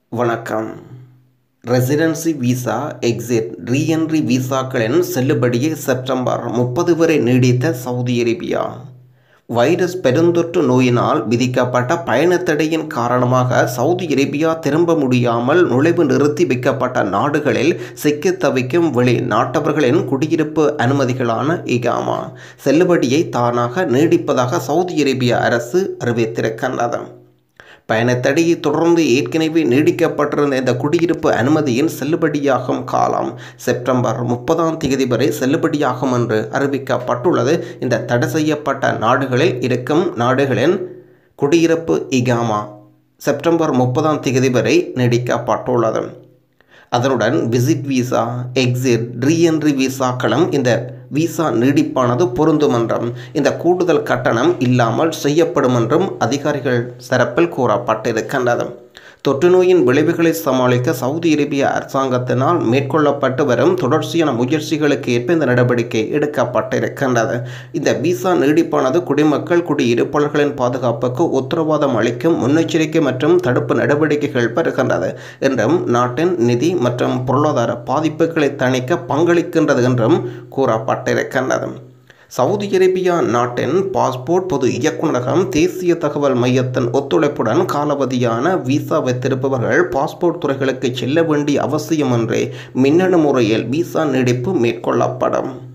வணக்கம் residency visa exit reentry விசாக்களின் செல்லுபடியை செப்டம்பர் முப்பது வரை நீடித்த சவுதி அரேபியா வைரஸ் பெருந்தொற்று நோயினால் விதிக்கப்பட்ட பயணத்தடையின் காரணமாக சவுதி அரேபியா திரும்ப முடியாமல் நுழைவு நிறுத்தி வைக்கப்பட்ட நாடுகளில் சிக்கித் தவிக்கும் வெளிநாட்டவர்களின் குடியிருப்பு அனுமதிகளான இகாமா செல்லுபடியை தானாக நீடிப்பதாக சவுதி அரேபிய அரசு அறிவித்திருக்கின்றது பயணத்தடையை தொடர்ந்து ஏற்கனவே நீடிக்கப்பட்டிருந்த இந்த குடியிருப்பு அனுமதியின் செல்லுபடியாகும் காலம் செப்டம்பர் முப்பதாம் தேதி வரை செல்லுபடியாகும் என்று அறிவிக்கப்பட்டுள்ளது இந்த தடை செய்யப்பட்ட நாடுகளில் இருக்கும் நாடுகளின் குடியிருப்பு இகாமா செப்டம்பர் முப்பதாம் தேதி வரை நீடிக்கப்பட்டுள்ளது அதனுடன் விசிட் விசா எக்ஸிட் ரீஎன்ட்ரி விசாக்களும் இந்த விசா நீடிப்பானது பொருந்தும் என்றும் இந்த கூடுதல் கட்டணம் இல்லாமல் செய்யப்படும் என்றும் அதிகாரிகள் தரப்பில் கூறப்பட்டிருக்கின்றது தொற்று நோயின் விளைவுகளை சமாளிக்க சவுதி அரேபிய அரசாங்கத்தினால் மேற்கொள்ளப்பட்டு வரும் தொடர்ச்சியான முயற்சிகளுக்கு ஏற்ப இந்த நடவடிக்கை எடுக்கப்பட்டிருக்கின்றது இந்த விசா நீடிப்பானது குடிமக்கள் குடியிருப்பாளர்களின் பாதுகாப்புக்கு உத்தரவாதம் அளிக்கும் முன்னெச்சரிக்கை மற்றும் தடுப்பு நடவடிக்கைகள் பெறுகின்றது என்றும் நாட்டின் நிதி மற்றும் பொருளாதார பாதிப்புகளை தணிக்க பங்களிக்கின்றது என்றும் கூறப்பட்டிருக்கின்றது சவுதி அரேபியா நாட்டின் பாஸ்போர்ட் பொது இயக்குநரகம் தேசிய தகவல் மையத்தின் ஒத்துழைப்புடன் காலாவதியான விசா வைத்திருப்பவர்கள் பாஸ்போர்ட் துறைகளுக்கு செல்ல வேண்டிய அவசியமின்றி மின்னணு முறையில் விசா நீடிப்பு மேற்கொள்ளப்படும்